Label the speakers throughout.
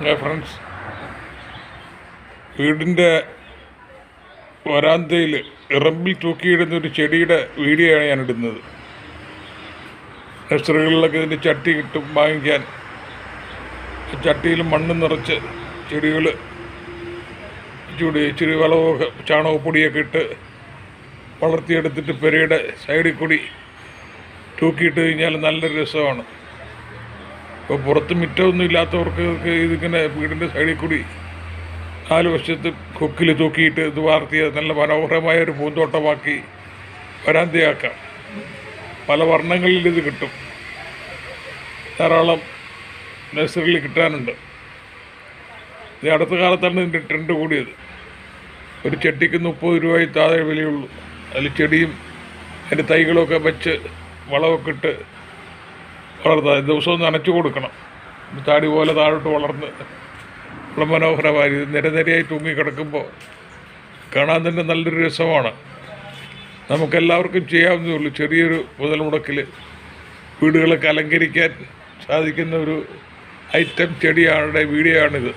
Speaker 1: hi friends വീടിൻ്റെ വരാന്തയിൽ ഇറമ്പിൽ തൂക്കിയിടുന്ന ഒരു ചെടിയുടെ വീഡിയോ ആണ് ഞാൻ ഇടുന്നത് നഴ്സറികളിലൊക്കെ ഇതിൻ്റെ ചട്ടി കിട്ടും വാങ്ങിക്കാൻ ചട്ടിയിൽ മണ്ണ് നിറച്ച് ചെടികൾ ചൂടി ഇച്ചിരി വളമൊക്കെ ചാണകപ്പൊടിയൊക്കെ ഇട്ട് വളർത്തിയെടുത്തിട്ട് പെരയുടെ സൈഡിൽ കൂടി തൂക്കിയിട്ട് കഴിഞ്ഞാൽ നല്ലൊരു രസമാണ് ഇപ്പോൾ പുറത്ത് മിറ്റമൊന്നും ഇല്ലാത്തവർക്ക് ഒക്കെ ഇതിങ്ങനെ വീടിൻ്റെ സൈഡിൽ കൂടി നാല് വശത്ത് കൊക്കിൽ തൂക്കിയിട്ട് ഇത് വാർത്തിയ നല്ല മനോഹരമായ ഒരു പൂന്തോട്ടമാക്കി വരാന്തയാക്കാം പല വർണ്ണങ്ങളിൽ ഇത് കിട്ടും ധാരാളം നഴ്സറിയിൽ കിട്ടാനുണ്ട് ഇത് അടുത്ത കാലത്താണ് ഇതിൻ്റെ ട്രെൻഡ് കൂടിയത് ഒരു ചെട്ടിക്ക് മുപ്പത് രൂപയിൽ താഴെ വിലയുള്ളൂ അതിൽ ചെടിയും അതിൻ്റെ തൈകളൊക്കെ വെച്ച് വളമൊക്കെ ഇട്ട് വളർത്താം ദിവസവും നനച്ചു കൊടുക്കണം താടി പോലെ താഴോട്ട് വളർന്ന് വളരെ മനോഹരമായി ഇത് നിരനിരയായി തൂങ്ങിക്കിടക്കുമ്പോൾ കാണാൻ തന്നെ നല്ലൊരു രസമാണ് നമുക്കെല്ലാവർക്കും ചെയ്യാവുന്നതേ ഉള്ളൂ ചെറിയൊരു മുതൽ മുടക്കിൽ വീടുകളൊക്കെ അലങ്കരിക്കാൻ സാധിക്കുന്ന ഒരു ഐറ്റം ചെടിയാണ് വീഡിയോ ആണിത്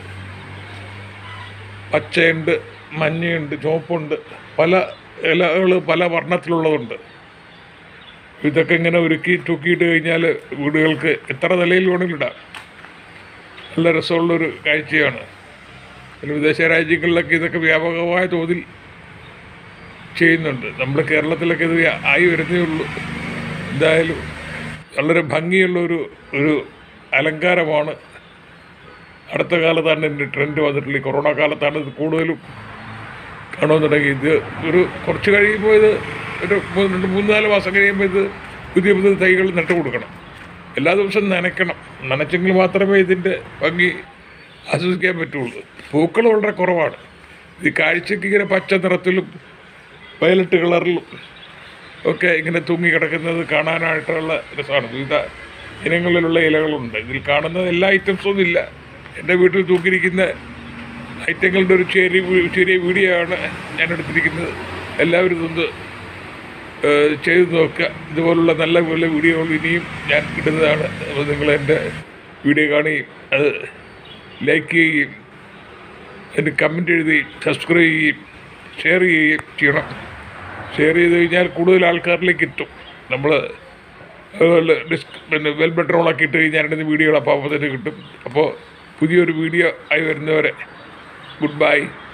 Speaker 1: പച്ചയുണ്ട് മഞ്ഞയുണ്ട് ചുവപ്പുണ്ട് പല ഇലകൾ പല വർണ്ണത്തിലുള്ളതുണ്ട് ഇതൊക്കെ ഇങ്ങനെ ഒരുക്കി തൂക്കിയിട്ട് കഴിഞ്ഞാൽ വീടുകൾക്ക് എത്ര നിലയിൽ വേണമെങ്കിലും ഇടാം നല്ല രസമുള്ളൊരു കാഴ്ചയാണ് പിന്നെ വിദേശ രാജ്യങ്ങളിലൊക്കെ ഇതൊക്കെ വ്യാപകമായ തോതിൽ ചെയ്യുന്നുണ്ട് നമ്മുടെ കേരളത്തിലൊക്കെ ഇത് ആയി വരുന്നേ ഉള്ളൂ എന്തായാലും വളരെ ഭംഗിയുള്ള ഒരു ഒരു അലങ്കാരമാണ് അടുത്ത കാലത്താണ് ഇതിൻ്റെ ട്രെൻഡ് വന്നിട്ടുള്ളത് ഈ കൊറോണ കാലത്താണ് ഇത് കൂടുതലും കാണുവാൻ തുടങ്ങി ഇത് ഒരു കുറച്ച് കഴിയുമ്പോൾ ഇത് ഒരു മൂന്ന് രണ്ട് മൂന്ന് നാല് മാസം കഴിയുമ്പോൾ ഇത് പുതിയ പുതിയ തൈകൾ നട്ടു കൊടുക്കണം എല്ലാ ദിവസവും നനയ്ക്കണം നനച്ചെങ്കിൽ മാത്രമേ ഇതിൻ്റെ ഭംഗി ആസ്വദിക്കാൻ പറ്റുള്ളൂ പൂക്കൾ വളരെ കുറവാണ് ഈ കാഴ്ചയ്ക്ക് ഇങ്ങനെ പച്ച നിറത്തിലും വയലറ്റ് കളറിലും ഒക്കെ ഇങ്ങനെ തൂങ്ങി കിടക്കുന്നത് കാണാനായിട്ടുള്ള രസമാണ് വിവിധ ഇനങ്ങളിലുള്ള ഇലകളുണ്ട് ഇതിൽ കാണുന്ന എല്ലാ ഐറ്റംസും ഒന്നും ഇല്ല എൻ്റെ വീട്ടിൽ തൂക്കിയിരിക്കുന്ന ഐറ്റങ്ങളുടെ ഒരു ചെറിയ വി- ചെറിയ വീഡിയോ ആണ് ഞാൻ എടുത്തിരിക്കുന്നത് എല്ലാവരും ഇതൊന്ന് ഏഹ്, ചെയ്ത് നോക്കുക ഇതുപോലുള്ള നല്ല നല്ല വീഡിയോകൾ ഇനിയും ഞാൻ ഇടുന്നതാണ് അപ്പോൾ നിങ്ങൾ എൻ്റെ വീഡിയോ കാണുകയും അത് ലൈക്ക് ചെയ്യുകയും അതിന് കമൻറ്റ് എഴുതുകയും സബ്സ്ക്രൈബ് ചെയ്യുകയും ഷെയർ ചെയ്യുകയും ചെയ്യണം ഷെയർ ചെയ്ത് കഴിഞ്ഞാൽ കൂടുതൽ ആൾക്കാരിലേക്ക് എത്തും നമ്മൾ അതുപോലെ ഡിസ്ക് പിന്നെ വെൽ ബട്ടൺ ഓണാക്കി ഇട്ട് കഴിഞ്ഞാൽ എൻ്റെ വീഡിയോകൾ അപ്പോൾ അപ്പോൾ തന്നെ കിട്ടും അപ്പോൾ പുതിയൊരു വീഡിയോ ആയി വരുന്നവരെ ഗുഡ് ബൈ